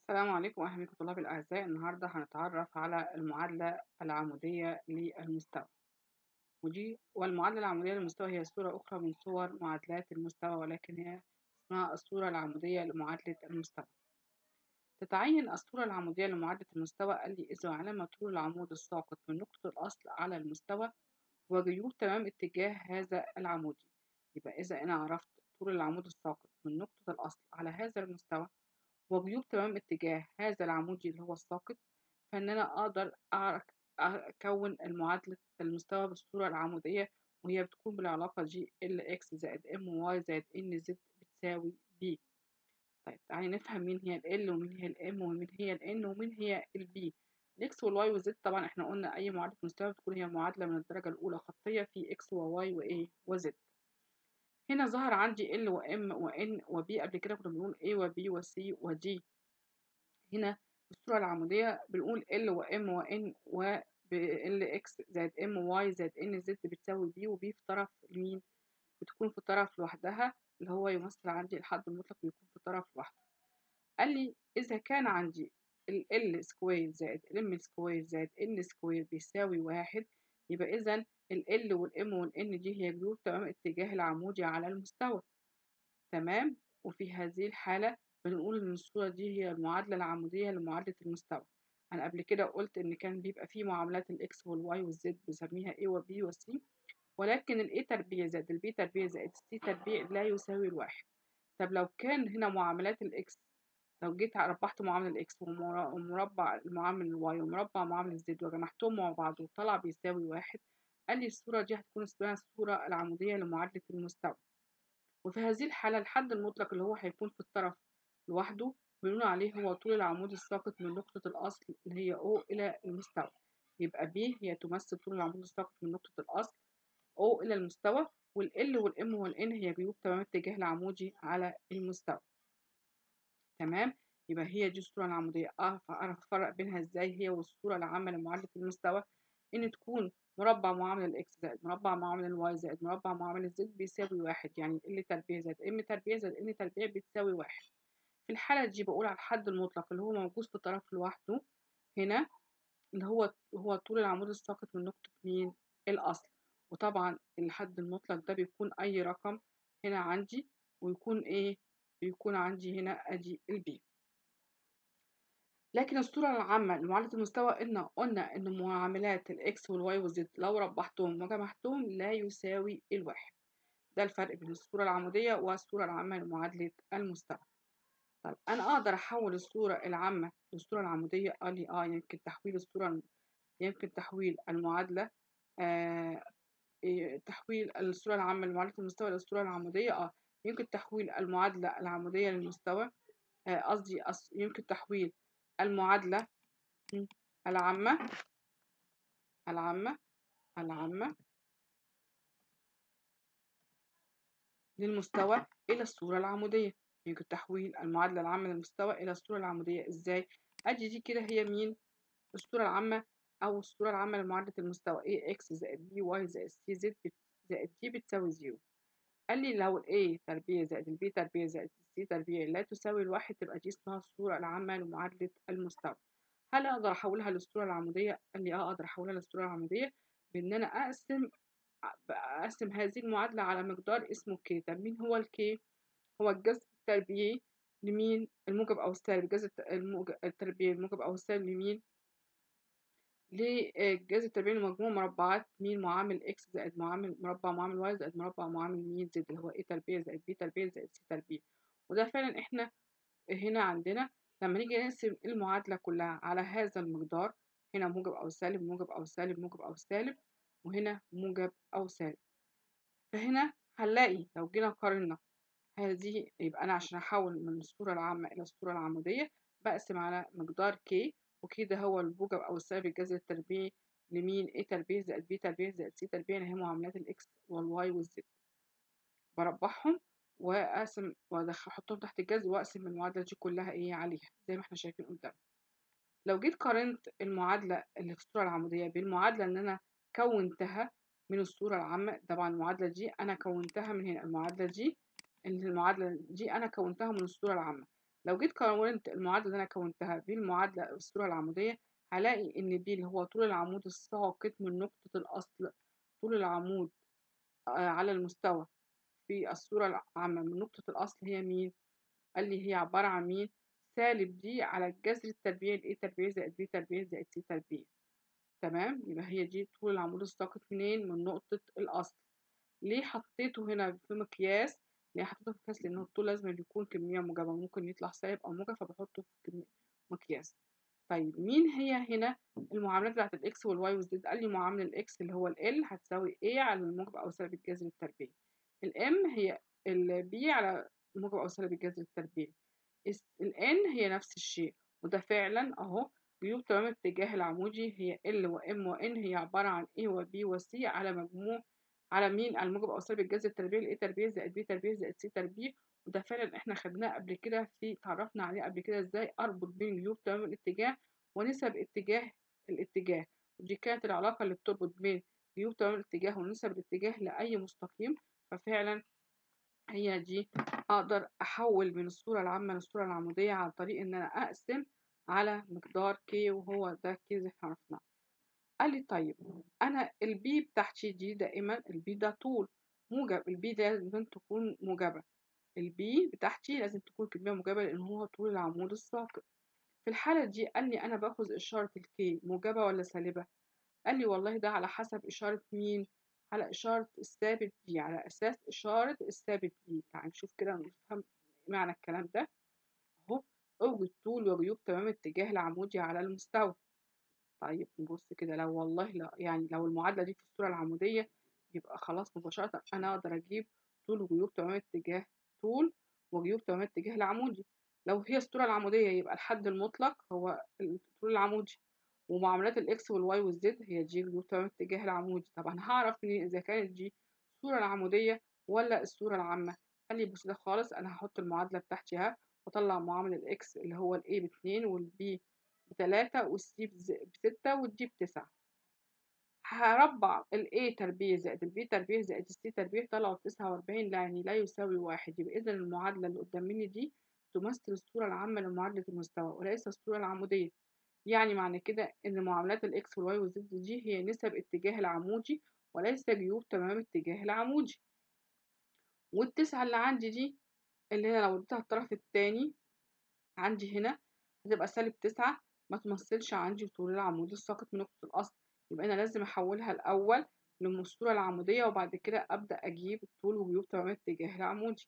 السلام عليكم أهلا بكم طلاب الأعزاء النهاردة هنتعرف على المعادلة العمودية للمستوى ودي والمعادلة العمودية للمستوى هي صورة أخرى من صور معادلات المستوى ولكن هي اسمها الصورة العمودية لمعادلة المستوى تتعين الصورة العمودية لمعادلة المستوى قال لي إذا علم طول العمود الساقط من نقطة الأصل على المستوى وجيوب تمام اتجاه هذا العمودي يبقى إذا أنا عرفت طول العمود الساقط من نقطة الأصل على هذا المستوى وجيوب تمام اتجاه هذا العمودي اللي هو الساقط فإن أنا أقدر أكون المعادلة المستوى بالصورة العمودية وهي بتكون بالعلاقة جي ال إكس زائد إم واي زائد إن زد بتساوي بي طيب تعالي نفهم مين هي ال ومين هي الام ومين هي الان ومين هي البي الاكس والواي والزد طبعا احنا قلنا اي معادله مستوى بتكون هي معادله من الدرجه الاولى خطيه في اكس وواي وايه وزد هنا ظهر عندي ال وام وان وبي قبل كده كنا بنقول A وبي وسي ودي هنا في الصورة العمودية بنقول ال وام وان و ال اكس زائد ام واي زائد ان زد بتساوي بي وبي في طرف اليمين بتكون في طرف لوحدها اللي هو يمثل عندي الحد المطلق بيكون في طرف لوحده قال لي إذا كان عندي ال L سكوير زائد ال M سكوير زائد N سكوير بيساوي واحد يبقى إذا ال L وال M وال N دي هي جيوب تمام اتجاه العمودي على المستوى تمام وفي هذه الحالة بنقول إن الصورة دي هي المعادلة العمودية لمعادلة المستوى أنا قبل كده قلت إن كان بيبقى فيه معاملات ال X وال Y وال Z بنسميها A و B و C ولكن ال A تربيع زائد ال B تربيع زائد ال C تربيع لا يساوي الواحد طب لو كان هنا معاملات ال X لو جيت ربحت معامل الإكس ومربع المعامل الواي ومربع معامل الزد وجمعتهم مع بعض وطلع بيساوي واحد قال لي الصورة دي هتكون اسمها الصورة العمودية لمعادلة المستوى وفي هذه الحالة الحد المطلق اللي هو هيكون في الطرف لوحده بنقول عليه هو طول العمود الساقط من نقطة الأصل اللي هي O إلى المستوى يبقى B هي تمثل طول العمود الساقط من نقطة الأصل O إلى المستوى وال L وال M وال N هي جيوب تمام اتجاه العمودي على المستوى تمام يبقى هي دي الصورة العمودية أعرف أعرف أفرق بينها إزاي هي والصورة العامة لمعادلة المستوى إن تكون مربع معامل الإكس زائد مربع معامل الواي زائد مربع معامل الزد بيساوي واحد يعني ال تربيع زائد ام تربيع زائد ان تربيع بتساوي واحد في الحالة دي بقول على الحد المطلق اللي هو موجود في طرف لوحده هنا اللي هو هو طول العمود الساقط من نقطة مين الأصل وطبعا الحد المطلق ده بيكون أي رقم هنا عندي ويكون إيه بيكون عندي هنا أدي البي لكن الصورة العامة لمعادلة المستوى إن قلنا إن معاملات الإكس والواي والزد لو ربحتهم وجمعتهم لا يساوي الواحد ده الفرق بين الصورة العمودية والصورة العامة لمعادلة المستوى طيب أنا أقدر أحول الصورة العامة للصورة العمودية قال لي آه يمكن تحويل الصورة يمكن تحويل المعادلة آه تحويل الصورة العامة لمعادلة المستوى إلى الصورة العمودية آه يمكن تحويل المعادلة العمودية للمستوى قصدي آه يمكن تحويل المعادلة العامة العامة العامة للمستوى إلى الصورة العمودية يمكن تحويل المعادلة العامة للمستوى إلى الصورة العمودية إزاي؟ أدي دي كده هي مين؟ الصورة العامة أو الصورة العامة لمعادلة المستوى A X زائد B Y زائد C Z زائد D بتساوي زيرو قال لي لو ال A تربيع زائد ال B تربيع زائد ال C تربيع لا تساوي الواحد تبقى دي اسمها الصورة العامة لمعادلة المستوى هل أقدر أحولها للصورة العمودية؟ قال لي أه أقدر أحولها للصورة العمودية بإن أنا أقسم أقسم هذه المعادلة على مقدار اسمه K طب مين هو ال K؟ هو الجذر التربيعي لمين؟ الموجب أو السالب الجذر التربيعي الموجب أو السالب لمين؟ للجذر التربيعي لمجموع مربعات مين معامل اكس زائد معامل مربع معامل واي زائد مربع معامل مين زد اللي هو ايه تربيع زائد بي تربيع زائد سي تربيع وده فعلا احنا هنا عندنا لما نيجي نقسم المعادلة كلها على هذا المقدار هنا موجب أو سالب موجب أو سالب موجب أو سالب وهنا موجب أو سالب فهنا هنلاقي لو جينا قارنا هذه يبقى أنا عشان أحول من الصورة العامة إلى الصورة العمودية بقسم على مقدار K وكده هو الموجب أو السالب الجذر التربيعي لمين A تربيع زائد B تربيع زائد C تربيع اللي هي معاملات الإكس والواي والزد بربحهم وأقسم وأحطهم تحت الجذر وأقسم المعادلة دي كلها إيه عليها زي ما احنا شايفين قدام لو جيت قارنت المعادلة اللي في الصورة العمودية بالمعادلة اللي أنا كونتها من الصورة العامة طبعا المعادلة دي أنا كونتها من هنا المعادلة دي المعادلة دي أنا كونتها من الصورة العامة لو جيت كونت المعادلة اللي أنا كونتها بالمعادلة الصورة العمودية هلاقي إن B اللي هو طول العمود الساقط من نقطة الأصل طول العمود آه، على المستوى في الصورة العامة من نقطة الأصل هي مين؟ قال لي هي عبارة عن مين؟ سالب دي على الجذر التربيعي ل A تربيع زائد B تربيع زائد C تربيع تمام يبقى هي دي طول العمود الساقط منين؟ من نقطة الأصل ليه حطيته هنا في مقياس؟ ليه حطيته في مقياس؟ لأن الطول لازم يكون كمية موجبة ممكن يطلع سالب أو موجب فبحطه في مقياس طيب مين هي هنا المعاملات بتاعت الإكس والواي والزد؟ قال لي معامل الإكس اللي هو ال هتساوي A على الموجب أو سالب الجذر التربيعي الام هي البي على الموجب أو سالب الجذر التربيعي الان هي نفس الشيء وده فعلا اهو جيوب تمام الاتجاه العمودي هي ال وام وان هي عبارة عن A وبي وسي على مجموع على مين على الموجب أو سالب الجذر التربيعي ال A تربيع زائد B تربيع زائد C تربيع وده فعلا احنا خدناه قبل كده في اتعرفنا عليه قبل كده ازاي اربط بين جيوب تمام الاتجاه ونسب اتجاه الاتجاه ودي كانت العلاقة اللي بتربط بين جيوب تمام الاتجاه ونسب الاتجاه لأي مستقيم ففعلا هي دي أقدر أحول من الصورة العامة للصورة العمودية عن طريق إن أنا أقسم على مقدار K وهو ده K زي ما عرفنا قال لي طيب أنا البي بتاعتي دي دائما البي ده طول موجب البي ده لازم تكون موجبة البي بتاعتي لازم تكون كمية موجبة لأن هو طول العمود الساقط في الحالة دي قال لي أنا باخذ إشارة الكي موجبة ولا سالبة قال لي والله ده على حسب إشارة مين على إشارة الثابت دي على أساس إشارة الثابت دي تعال نشوف كده نفهم معنى الكلام ده أهو أوجد طول وجيوب تمام اتجاه العمودي على المستوى طيب نبص كده لو والله لا يعني لو المعادلة دي في الصورة العمودية يبقى خلاص مباشرة أنا أقدر أجيب طول وجيوب تمام اتجاه طول وجيوب تمام اتجاه العمودي لو هي الصورة العمودية يبقى الحد المطلق هو الطول العمودي ومعاملات الاكس والواي والزد هي دي جيوب تمام اتجاه العمودي طبعا هعرف منين اذا كانت دي الصورة العمودية ولا الصورة العامة قال لي بص ده خالص انا هحط المعادلة بتاعتي اهي واطلع معامل الاكس اللي هو الاي باتنين والبي بتلاتة والسي بستة والدي بتسعة هربع الاي تربيع زائد البي تربيع زائد السي تربيع طلعوا تسعة وأربعين يعني لا يساوي واحد يبقى إذا المعادلة اللي قدام مني دي تمثل الصورة العامة لمعادلة المستوى وليس الصورة العمودية يعني معنى كده إن معاملات الإكس والواي والزد دي هي نسب اتجاه العمودي وليس جيوب تمام اتجاه العمودي والتسعة اللي عندي دي اللي هنا لو اديتها الطرف التاني عندي هنا هتبقى سالب تسعة ما تمثلش عندي طول العمود الساقط من نقطة الأصل يبقى أنا لازم أحولها الأول للمسطورة العمودية وبعد كده أبدأ أجيب الطول وجيوب تمام اتجاه العمودي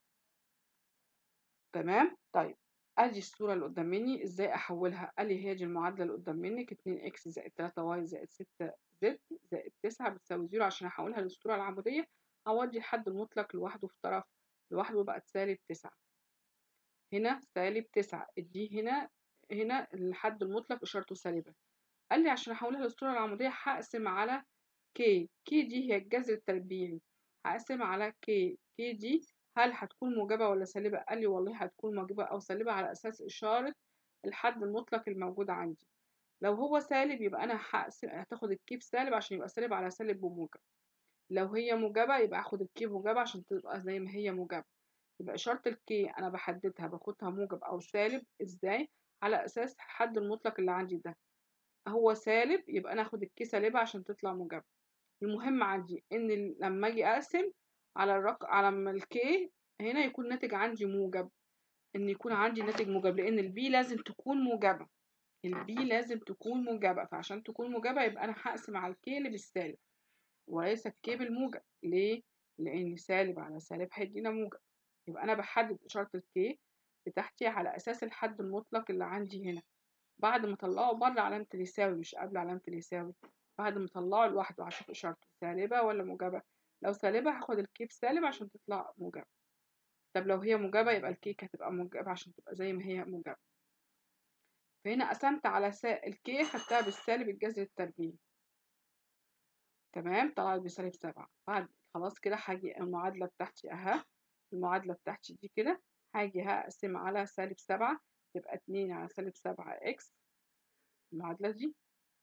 تمام طيب ادي الصورة اللي قدام مني ازاي احولها قال لي هي دي المعادلة اللي قدام منك 2 اكس زائد 3 واي زائد 6 زد زائد 9 بتساوي 0 عشان احولها للصورة العمودية اودي الحد المطلق لوحده في طرف لوحده بقت سالب 9 هنا سالب 9 دي هنا هنا الحد المطلق اشارته سالبة قال لي عشان احولها للصورة العمودية هقسم على كي كي دي هي الجذر التربيعي هقسم على كي كي دي هل هتكون موجبة ولا سالبة قال لي والله هتكون موجبة أو سالبة على أساس إشارة الحد المطلق الموجود عندي لو هو سالب يبقى أنا هقسم هتاخد الكيف سالب عشان يبقى سالب على سالب بموجب لو هي موجبة يبقى هاخد الكيف موجبة عشان تبقى زي ما هي موجبة يبقى إشارة الكي أنا بحددها باخدها موجب أو سالب إزاي على أساس الحد المطلق اللي عندي ده هو سالب يبقى أنا هاخد الكي سالبة عشان تطلع موجبة المهم عندي إن لما أجي أقسم على الرق على الكي هنا يكون ناتج عندي موجب ان يكون عندي ناتج موجب لان البي لازم تكون موجبة البي لازم تكون موجبة فعشان تكون موجبة يبقى انا هقسم على الكي اللي بالسالب وليس الكي بالموجب ليه لان سالب على سالب هيدينا موجب يبقى انا بحدد اشارة الكي بتاعتي على اساس الحد المطلق اللي عندي هنا بعد ما اطلعه بره علامة اليساوي مش قبل علامة اليساوي بعد ما اطلعه لوحده هشوف اشارته سالبة ولا موجبة لو سالبة هاخد الكيف سالب عشان تطلع موجبة طب لو هي موجبة يبقى الكيك هتبقى موجبة عشان تبقى زي ما هي موجبة فهنا قسمت على سا... الكي خدتها بالسالب الجذر التربيعي تمام طلعت بسالب سبعة بعد خلاص كده هاجي المعادلة بتاعتي اها المعادلة بتاعتي دي كده هاجي هقسم على سالب سبعة تبقى اتنين على سالب سبعة اكس المعادلة دي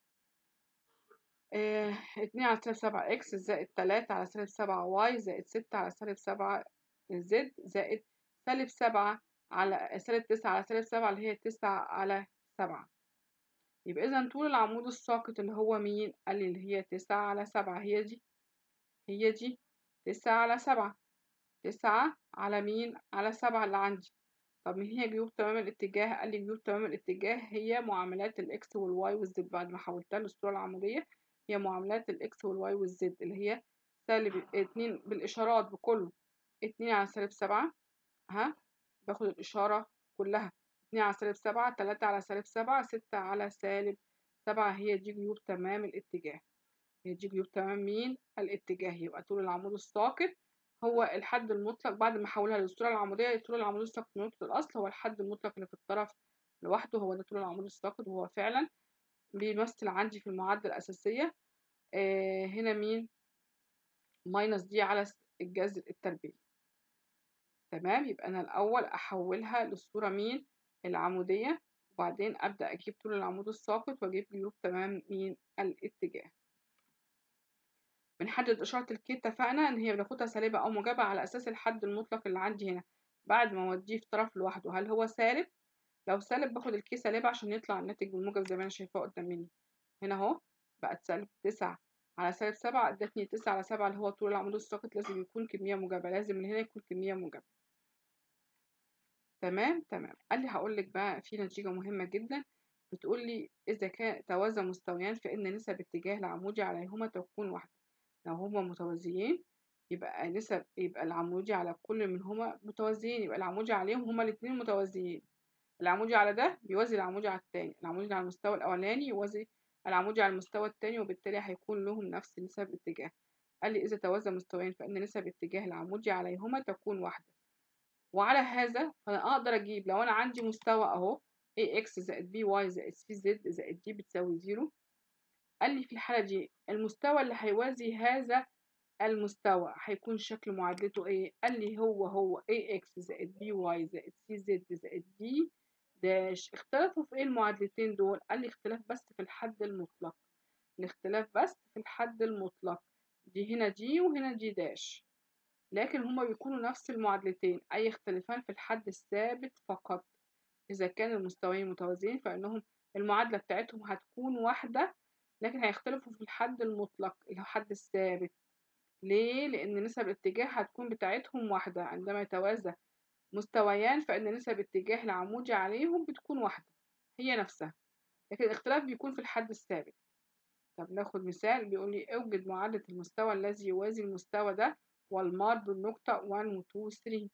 اه اتنين على سالب سبعة اكس زائد تلاتة على سالب سبعة واي زائد ستة على سالب سبعة زد زائد سالب سبعة على سالب تسعة على سالب سبعة اللي هي تسعة على سبعة يبقى إذا طول العمود الساقط اللي هو مين؟ قال لي اللي هي تسعة على سبعة هي دي هي دي تسعة على سبعة تسعة على مين؟ على سبعة اللي عندي طب مين هي جيوب تمام الاتجاه؟ قال لي جيوب تمام الاتجاه هي معاملات الإكس والواي والزد بعد ما حولتها للصورة العمودية هي معاملات الإكس والواي والزد اللي هي سالب اتنين بالإشارات بكله اتنين على سالب سبعة ها باخد الإشارة كلها اتنين على سالب سبعة تلاتة على سالب سبعة ستة على سالب سبعة هي دي جيوب تمام الاتجاه هي دي جيوب تمام مين؟ الاتجاه يبقى طول العمود الساقط هو الحد المطلق بعد ما احولها للصورة العمودية طول العمود الساقط من نقطة الأصل هو الحد المطلق اللي في الطرف لوحده هو ده طول العمود الساقط وهو فعلا بيمثل عندي في المعادلة الأساسية آه هنا مين؟ ماينس دي على الجذر التربيعي تمام يبقى أنا الأول أحولها للصورة مين العمودية وبعدين أبدأ أجيب طول العمود الساقط وأجيب جيوب تمام مين الاتجاه بنحدد إشارة الكي اتفقنا إن هي بناخدها سالبة أو موجبة على أساس الحد المطلق اللي عندي هنا بعد ما أوديه في طرف لوحده هل هو سالب لو سالب باخد الكي سالبة عشان يطلع الناتج بالموجب زي ما أنا شايفاه قدام مني هنا أهو بقت سالب تسعة على سالب سبعة ادتني تسعة على سبعة اللي هو طول العمود الساقط لازم يكون كمية موجبة لازم من هنا يكون كمية موجبة تمام تمام قال لي هقول لك بقى في نتيجة مهمة جدا بتقول لي إذا كان توازى مستويان فإن نسب اتجاه العمودي عليهما تكون واحدة لو هما متوازيين يبقى نسب يبقى العمودي على كل منهما متوازيين يبقى العمودي عليهم هما الاتنين متوازيين العمودي على ده بيوازي العمودي على التاني العمودي على المستوى الأولاني يوازي العمودي على المستوى التاني وبالتالي هيكون لهم نفس نسب اتجاه قال لي إذا توازى مستويين فإن نسب اتجاه العمودي عليهما تكون واحدة وعلى هذا فأنا أقدر أجيب لو أنا عندي مستوى أهو ax زائد by زائد cz زائد d بتساوي زيرو قال لي في الحالة دي المستوى اللي هيوازي هذا المستوى هيكون شكل معادلته ايه؟ قال لي هو هو ax زائد by زائد cz زائد d داش اختلفوا في ايه المعادلتين دول؟ قال لي اختلاف بس في الحد المطلق الاختلاف بس في الحد المطلق دي هنا دي وهنا دي داش لكن هما بيكونوا نفس المعادلتين أي اختلافان في الحد الثابت فقط إذا كان المستويين متوازيين فإنهم المعادلة بتاعتهم هتكون واحدة لكن هيختلفوا في الحد المطلق اللي هو الحد الثابت ليه؟ لأن نسب الاتجاه هتكون بتاعتهم واحدة عندما يتوازى مستويان فإن نسب اتجاه العمودي عليهم بتكون واحدة هي نفسها لكن الاختلاف بيكون في الحد الثابت طب ناخد مثال بيقول لي اوجد معادلة المستوى الذي يوازي المستوى ده والمار بالنقطة 1 و 2 و 3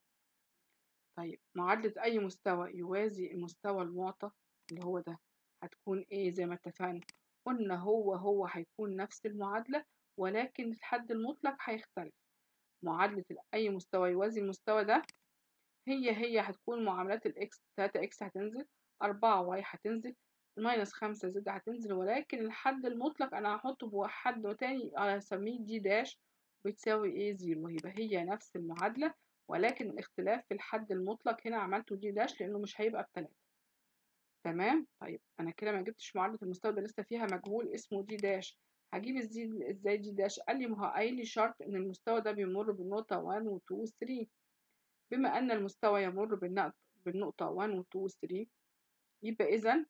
طيب معادلة أي مستوى يوازي المستوى المعطى اللي هو ده هتكون ايه زي ما اتفقنا قلنا هو هو هيكون نفس المعادلة ولكن الحد المطلق هيختلف معادلة أي مستوى يوازي المستوى ده هي هي هتكون معاملات الإكس تلاتة إكس هتنزل أربعة واي هتنزل ماينس خمسة زد هتنزل ولكن الحد المطلق أنا هحطه بحد تاني هسميه دي داش بتساوي ايه زيرو يبقى هي نفس المعادلة ولكن الاختلاف في الحد المطلق هنا عملته دي داش لأنه مش هيبقى بتلاتة تمام طيب أنا كده ما جبتش معادلة المستوى ده لسه فيها مجهول اسمه دي داش هجيب ازاي ازاي دي داش قال لي ما هو قايل لي شرط ان المستوى ده بيمر بالنقطة 1 و 2 و 3 بما ان المستوى يمر بالنقطة بالنقطة 1 و 2 و 3 يبقى اذا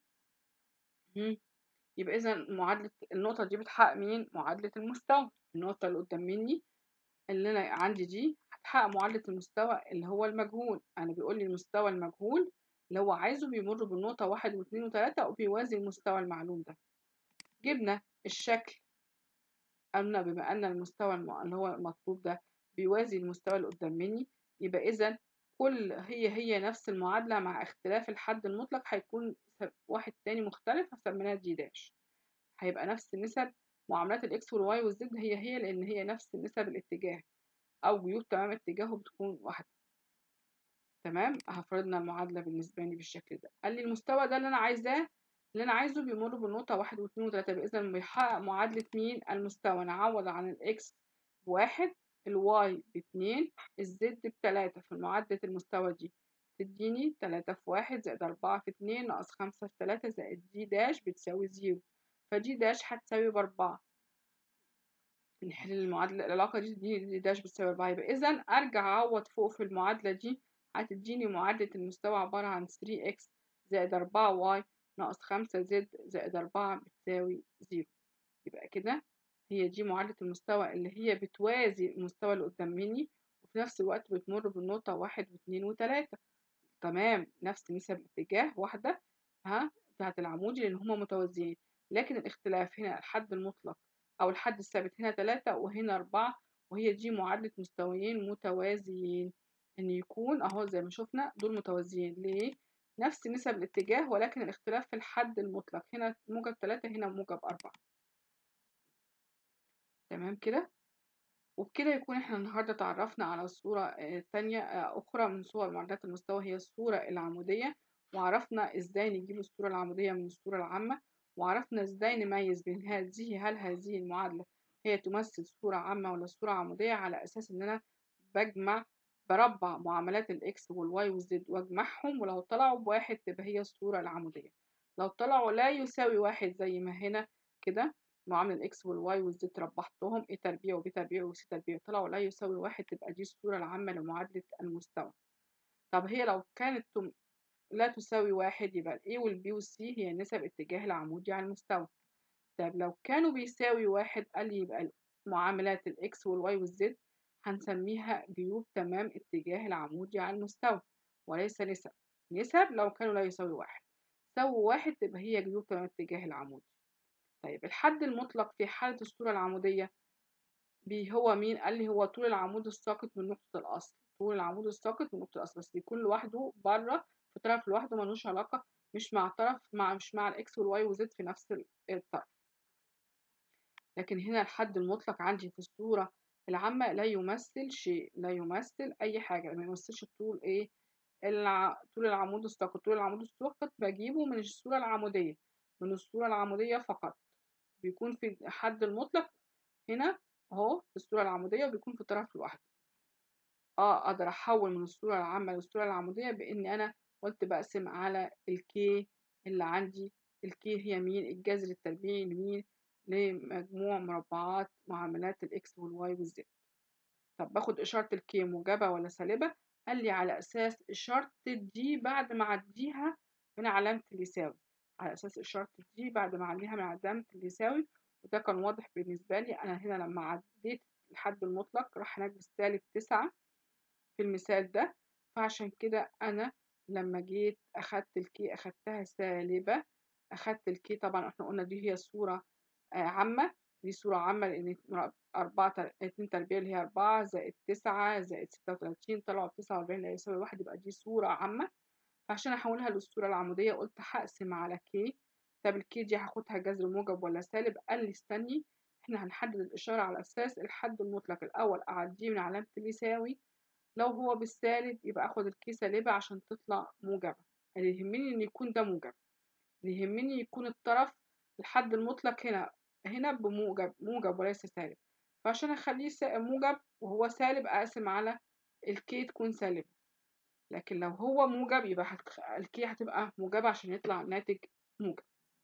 يبقى اذا معادلة النقطة دي بتحقق مين معادلة المستوى النقطة اللي قدام مني اللي انا عندي دي هتحقق معادلة المستوى اللي هو المجهول انا بيقول لي المستوى المجهول اللي هو عايزه بيمر بالنقطة واحد واثنين وثلاثة وبيوازي المستوى المعلوم ده جبنا الشكل قلنا بما أن المستوى اللي هو المطلوب ده بيوازي المستوى اللي قدام مني يبقى إذا كل هي هي نفس المعادلة مع اختلاف الحد المطلق هيكون واحد تاني مختلف سميناه دي داش هيبقى نفس النسب معاملات الإكس والواي والزد هي هي لأن هي نفس نسب الاتجاه أو جيوب تمام اتجاهه بتكون واحدة تمام هفرضنا المعادلة بالنسبة لي بالشكل ده قال لي المستوى ده اللي أنا عايزاه اللي أنا عايزه بيمر بالنقطة واحد واثنين وتلاتة إذا بيحقق معادلة مين المستوى نعوض عن الإكس بواحد الواي باتنين الزد بتلاتة في معادلة المستوى دي تديني تلاتة في واحد زائد أربعة في اتنين ناقص خمسة في تلاتة زائد دي داش بتساوي زيرو فدي داش هتساوي بأربعة نحل المعادلة العلاقة دي دي, دي داش بتساوي أربعة يبقى إذا أرجع أعوض فوق في المعادلة دي هتديني معادلة المستوى عبارة عن 3x زائد 4y ناقص 5z زائد 4 بتساوي 0 يبقى كده هي دي معادلة المستوى اللي هي بتوازي المستوى اللي قدام مني وفي نفس الوقت بتمر بالنقطة واحد واثنين وتلاتة تمام نفس نسب الاتجاه واحدة ها بتاعت العمودي لأن هما متوازيين لكن الاختلاف هنا الحد المطلق أو الحد الثابت هنا تلاتة وهنا أربعة وهي دي معادلة مستويين متوازيين إن يكون أهو زي ما شفنا دول متوازيين ليه؟ نفس نسب الاتجاه ولكن الاختلاف في الحد المطلق هنا موجب تلاتة هنا موجب أربعة تمام كده وبكده يكون احنا النهاردة تعرفنا على صورة ثانية أخرى من صور معادلات المستوى هي الصورة العمودية وعرفنا ازاي نجيب الصورة العمودية من الصورة العامة وعرفنا ازاي نميز بين هذه هل هذه المعادلة هي تمثل صورة عامة ولا صورة عمودية على أساس إن أنا بجمع بربع معاملات الإكس والواي والزد وأجمعهم ولو طلعوا بواحد تبقى هي الصورة العمودية لو طلعوا لا يساوي واحد زي ما هنا كده معامل الإكس والواي والزد ربحتهم إيه تربيع وبي تربيع وسي تربيع طلعوا لا يساوي واحد تبقى دي الصورة العامة لمعادلة المستوى طب هي لو كانت لا تساوي واحد يبقى ال A وال B وال C هي نسب اتجاه العمودي على المستوى طيب لو كانوا بيساوي واحد قال لي يبقى معاملات ال X وال Y وال Z هنسميها جيوب تمام اتجاه العمودي على المستوى وليس نسب نسب لو كانوا لا يساوي واحد سووا واحد تبقى هي جيوب تمام اتجاه العمودي طيب الحد المطلق في حالة الصورة العمودية بي هو مين؟ قال لي هو طول العمود الساقط من نقطة الأصل طول العمود الساقط من نقطة الأصل بس يكون لوحده بره في طرف لوحده ملوش علاقة مش مع طرف مع مش مع الإكس والواي وزد في نفس الطرف لكن هنا الحد المطلق عندي في الصورة العامة لا يمثل شيء لا يمثل أي حاجة ما يمثلش الطول إيه الع... طول العمود الساقط طول العمود الساقط بجيبه من الصورة العمودية من الصورة العمودية فقط بيكون في الحد المطلق هنا اهو في الصورة العمودية وبيكون في طرف لوحده اه اقدر احول من الصورة العامة للصورة العمودية باني انا قلت بقسم على الكي اللي عندي الكي هي مين الجذر التربيعي لمين لمجموع مربعات معاملات الاكس والواي والزد طب باخد اشارة الكي موجبة ولا سالبة قال لي على اساس اشارة دي بعد ما اعديها من علامة اليساوي على اساس اشارة دي بعد ما اعديها من علامة اليساوي وده كان واضح بالنسبة لي أنا هنا لما عديت الحد المطلق راح هناك بالسالب تسعة في المثال ده فعشان كده أنا لما جيت أخدت الكي أخدتها سالبة أخدت الكي طبعا احنا قلنا دي هي صورة عامة دي صورة عامة لأن أربعة اتنين تربيع اللي هي أربعة زائد تسعة زائد ستة وتلاتين طلعوا بتسعة وأربعين لا يساوي واحد يبقى دي صورة عامة فعشان أحولها للصورة العمودية قلت هقسم على كي طب الكي دي هاخدها جذر موجب ولا سالب قال لي استني احنا هنحدد الإشارة على أساس الحد المطلق الأول أعديه من علامة اليساوي لو هو بالسالب يبقى أخد الكي سالبة عشان تطلع موجبة اللي يهمني إن يكون ده موجب اللي يهمني يكون الطرف الحد المطلق هنا هنا بموجب موجب وليس سالب فعشان أخليه موجب وهو سالب أقسم على الكي تكون سالبة لكن لو هو موجب يبقى الكي هتبقى موجبة عشان يطلع ناتج موجب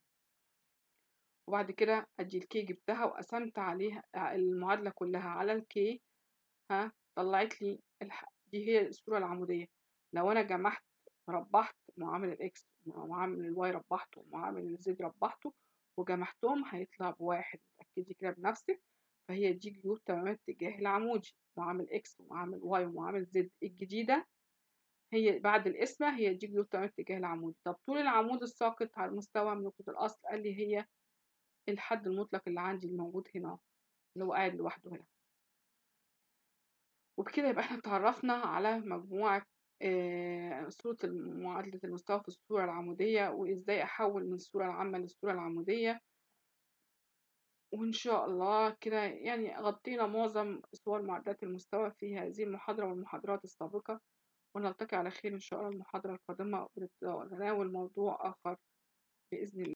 وبعد كده ادي الكي جبتها وقسمت عليها المعادلة كلها على الكي ها طلعت لي الح... دي هي الصورة العمودية لو انا جمعت ربحت معامل الاكس ومعامل الواي ربحته ومعامل الزد ربحته وجمعتهم هيطلع بواحد اتأكدي كده بنفسك فهي دي جيوب تمام اتجاه العمودي معامل اكس ومعامل واي ومعامل زد الجديدة هي بعد القسمة هي دي جيوب تمام اتجاه العمودي طب طول العمود الساقط على المستوى من نقطة الأصل قال لي هي الحد المطلق اللي عندي الموجود هنا اللي هو قاعد لوحده هنا وبكده يبقى احنا اتعرفنا على مجموعة آه صورة معادلة المستوى في الصورة العمودية وازاي احول من الصورة العامة للصورة العمودية وان شاء الله كده يعني غطينا معظم صور معادلات المستوى في هذه المحاضرة والمحاضرات السابقة ونلتقي على خير ان شاء الله المحاضرة القادمة بتتناول موضوع اخر بإذن الله